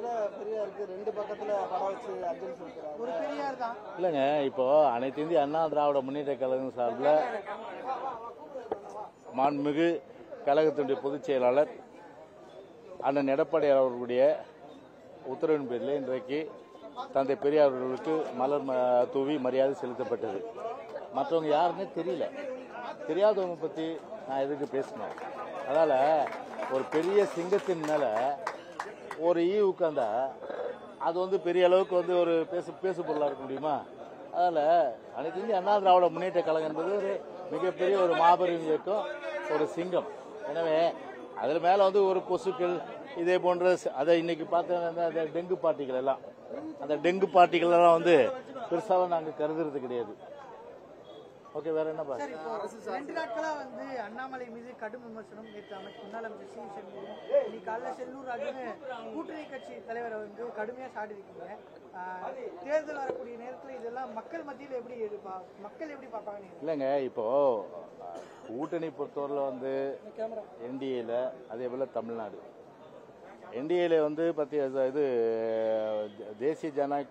பெரியாருக்கு ரெண்டு பக்கத்துல படம் வச்சு அஞ்சலி செலுத்துறாரு ஒரு பெரியார் தான் இல்லைங்க இப்போ அனைத்து இந்திய அண்ணா திராவிட முன்னேற்ற கழகம் சார்பில் மாண்புமிகு கழகத்தினுடைய பொதுச் செயலாளர் அண்ணன் எடப்பாடி அவர்களுடைய உத்தரவின் பேரில் இன்றைக்கு தந்தை பெரியார் அவர்களுக்கு மலர் ம- தூவி மரியாதை செலுத்தப்பட்டது மற்றவங்க யாருன்னே தெரியல தெரியாதவங்க பற்றி நான் எதுக்கு பேசணும் அதனால் ஒரு பெரிய சிங்கத்தின் மேலே ஒரு ஈ உட்காந்தா அது வந்து பெரிய அளவுக்கு வந்து ஒரு பேசு பேசு பொருளாக இருக்க முடியுமா அதில் அனைத்து இந்திய அண்ணா திராவிட முன்னேற்ற கழகம் என்பது ஒரு மிகப்பெரிய ஒரு மாபெரும் இயக்கம் ஒரு சிங்கம் எனவே அதில் மேலே வந்து ஒரு கொசுக்கள் இதே போன்ற ச- அதை இன்னைக்கு பார்த்த அந்த அந்த டெங்கு பார்ட்டிகள் எல்லாம் அந்த டெங்கு பார்ட்டிகள் எல்லாம் வந்து பெருசாக நாங்கள் கருதுறது கிடையாது ஓகே வேற என்ன சார் இப்போ ரெண்டு நாட்களா வந்து அண்ணாமலை மீது கடும் விமர்சனம் நேற்று அமைச்சர் முன்னாள் அமைச்சர் சி சண்முகம் இன்னைக்கு காலைல செல்லூர் ராஜுன்னு கூட்டணி கட்சி தலைவரை வந்து கடுமையா சாடி இருக்கீங்க ஆஹ், தேர்தல் வரக்கூடிய நேரத்துல இதெல்லாம் மக்கள் மத்தியில் எப்படி எதிர்ப்பா- மக்கள் எப்படி பார்ப்பாங்க நீங்க இல்லைங்க இப்போ கூட்டணி பொறுத்தவரையில் வந்து என்டிஏல அதே போல் தமிழ்நாடு என்டிஏல வந்து பற்றி இது தேசிய ஜனநாயக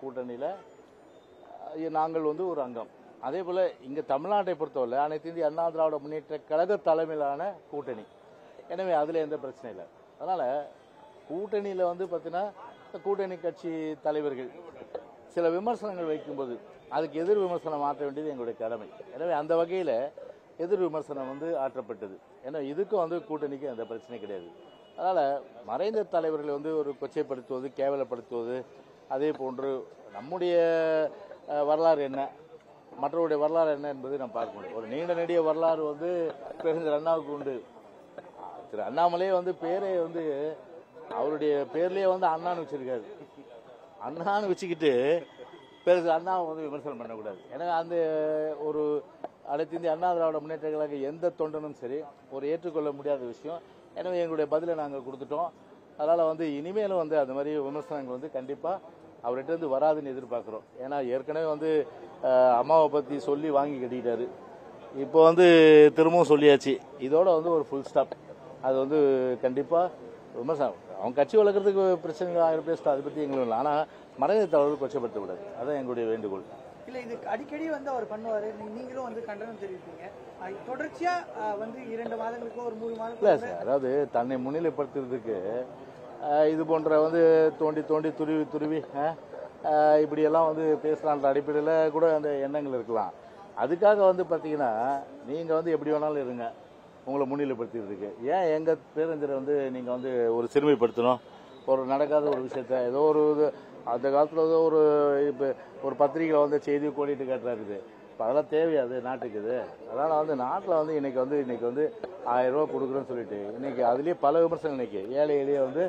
கூட்டணியில் நாங்கள் வந்து ஒரு அங்கம் அதே போல் இங்கே தமிழ்நாட்டை பொறுத்தவரை அனைத்து இந்திய அண்ணா திராவிட முன்னேற்ற கழக தலைமையிலான கூட்டணி எனவே அதில் எந்த பிரச்சனையும் இல்லை அதனால் கூட்டணியில் வந்து பார்த்தீங்கன்னா இந்த கூட்டணி கட்சி தலைவர்கள் சில விமர்சனங்கள் வைக்கும்போது அதுக்கு எதிர் விமர்சனம் ஆற்ற வேண்டியது எங்களுடைய கடமை எனவே அந்த வகையில் எதிர் விமர்சனம் வந்து ஆற்றப்பட்டது ஏன்னா இதுக்கும் வந்து கூட்டணிக்கு எந்த பிரச்சனையும் கிடையாது அதனால் மறைந்த தலைவர்களை வந்து ஒரு கொச்சைப்படுத்துவது கேவலப்படுத்துவது அதே போன்று நம்முடைய அஹ், வரலாறு என்ன மற்றவருடைய வரலாறு என்ன என்பதை நாம் பார்க்க முடியும் ஒரு நீண்ட நெடிய வரலாறு வந்து பெருந்தர் அண்ணாவுக்கு உண்டு திரு அண்ணாமலே வந்து பேரை வந்து அவருடைய பேர்லயே வந்து அண்ணான்னு வச்சிருக்காரு அண்ணான்னு வச்சுக்கிட்டு பெருசு அண்ணாவை வந்து விமர்சனம் பண்ணக்கூடாது ஏன்னா அந்த ஒரு அனைத்து இந்திய அண்ணா திராவிட முன்னேற்ற கழக எந்த தொண்டனும் சரி ஒரு ஏற்றுக்கொள்ள முடியாத விஷயம் எனவே எங்களுடைய பதிலை நாங்கள் கொடுத்துட்டோம் அதனால் வந்து இனிமேலும் வந்து அந்த மாதிரி விமர்சனங்கள் வந்து கண்டிப்பாக அவர்கிட்ட இருந்து வராதுன்னு எதிர்பார்க்குறோம் ஏன்னா ஏற்கனவே வந்து அஹ், அம்மாவை பற்றி சொல்லி வாங்கி கட்டிக்கிட்டாரு இப்போ வந்து திரும்பவும் சொல்லியாச்சு இதோட வந்து ஒரு ஃபுல் ஸ்டாப் அது வந்து கண்டிப்பாக விமர்சனம் அவங்க கட்சி வளர்க்குறதுக்கு பிரச்சனைகள் ஆயிரம் பேசிட்டோம் அதை பற்றி எங்களுக்கு இல்லை ஆனால் மறைந்த தலைவர்கள் கொச்சப்படுத்தக்கூடாது அதான் எங்களுடைய வேண்டுகோள் இல்ல இது அடிக்கடி வந்து அவர் பண்ணுவாரு நீ- நீங்களும் வந்து கண்டனம் தெரிவிப்பீங்க ஆஹ், தொடர்ச்சியா ஆஹ், வந்து இரண்டு மாதங்களுக்கோ ஒரு மூணு இல்லை மாதங்களுக்கோ சார் அதாவது தன்னை முன்னிலைப்படுத்துறதுக்கு அஹ், இது போன்ற வந்து தோண்டி தோண்டி துருவி துருவி அஹ், அஹ், இப்படியெல்லாம் வந்து பேசலான்ற அடிப்படையில் கூட அந்த எண்ணங்கள் இருக்கலாம் அதுக்காக வந்து பார்த்தீங்கன்னா நீங்கள் வந்து எப்படி வேணாலும் இருங்க உங்களை முன்னிலைப்படுத்துறதுக்கு ஏன் எங்கள் பேரஞ்சரை வந்து நீங்கள் வந்து ஒரு சிறுமைப்படுத்தணும் ஒரு நடக்காத ஒரு விஷயத்த ஏதோ ஒரு இது அந்த காலத்தில் ஏதோ ஒரு இப்போ ஒரு பத்திரிகையில் வந்து செய்தி கோடிட்டு காட்டுறாரு இது இப்போ அதெல்லாம் தேவையாது நாட்டுக்கு இது அதனால் வந்து நாட்டில் வந்து இன்னைக்கு வந்து இன்னைக்கு வந்து ஆயிரம் ரூபா கொடுக்குறோன்னு சொல்லிட்டு இன்னைக்கு அதுலேயே பல விமர்சனம் இன்னைக்கு ஏழை எளிய வந்து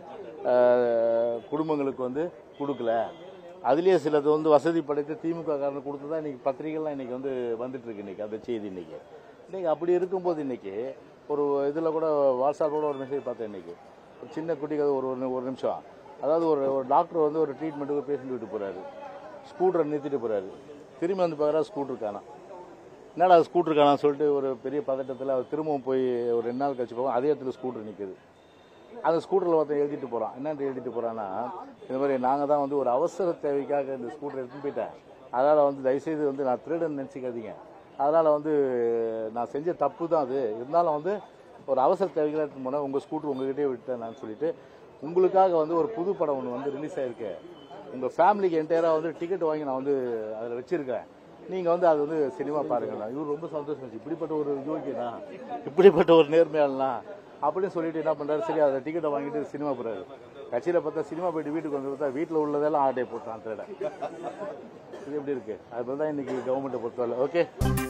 ஆஹ், குடும்பங்களுக்கு வந்து கொடுக்கல அதுலேயே சிலது வந்து வசதி படைத்து திமுக காரன் கொடுத்து தான் இன்னைக்கு பத்திரிகைலாம் இன்னைக்கு வந்து வந்துட்டு இருக்கு இன்னைக்கு அந்த செய்தி இன்னைக்கு இன்னைக்கு அப்படி இருக்கும்போது இன்னைக்கு ஒரு இதில் கூட வாட்ஸ்அப்போட ஒரு மெசேஜ் பார்த்தேன் இன்னைக்கு ஒரு சின்ன குட்டிக்கு அது ஒரு ஒரு ஒரு நிமிஷம் அதாவது ஒரு ஒரு டாக்டர் வந்து ஒரு ட்ரீட்மெண்ட்டுக்கு பேசிட்டு விட்டு போறாரு ஸ்கூட்டரை நிறுத்திட்டு போறாரு திரும்பி வந்து பார்க்குறா ஸ்கூட்டர் காணோம் என்னடா ஸ்கூட்டர் காணான்னு சொல்லிட்டு ஒரு பெரிய பதட்டத்தில் அவர் திரும்பவும் போய் ஒரு ரெண்டு நாள் கழிச்சு போவோம் அதே இடத்துல ஸ்கூட்டர் நிற்குது அந்த ஸ்கூட்டரில் ஒருத்தன் எழுதிட்டு போகிறான் என்னன்ட்டு எழுதிட்டு போகிறான்னா இந்த மாதிரி நாங்கள் தான் வந்து ஒரு அவசர தேவைக்காக இந்த ஸ்கூட்டர் எடுத்துன்னு போயிட்டேன் அதனால் வந்து தயவுசெய்து வந்து நான் திருடன் நினச்சிக்காதீங்க அதனால் வந்து நான் செஞ்ச தப்பு தான் அது இருந்தாலும் வந்து ஒரு அவசர தேவைக்காக எடுத்துன்னு போனேன் உங்கள் ஸ்கூட்டர் உங்ககிட்டயே விட்டேன் நான் சொல்லிட்டு உங்களுக்காக வந்து ஒரு புது படம் ஒன்று வந்து ரிலீஸ் ஆயிருக்கு உங்கள் ஃபேமிலிக்கு என்டையராக வந்து டிக்கெட் வாங்கி நான் வந்து அதில் வச்சிருக்கேன் நீங்கள் வந்து அது வந்து சினிமா பாருங்கண்ணா இவர் ரொம்ப சந்தோஷம் இருந்துச்சு. இப்படிப்பட்ட ஒரு யோகியனா இப்படிப்பட்ட ஒரு நேர்மையாளனா அப்படின்னு சொல்லிட்டு என்ன பண்ணுறாரு சரி அதை டிக்கெட்டை வாங்கிட்டு சினிமா போகிறாரு கட்சியில் பார்த்தா சினிமா போயிட்டு வீட்டுக்கு வந்து பார்த்தா வீட்டில் உள்ளதெல்லாம் ஆட்டை போட்டான் திருட இது எப்படி இருக்கு அது தான் இன்னைக்கு கவர்மெண்ட்டை பொறுத்தவரை ஓகே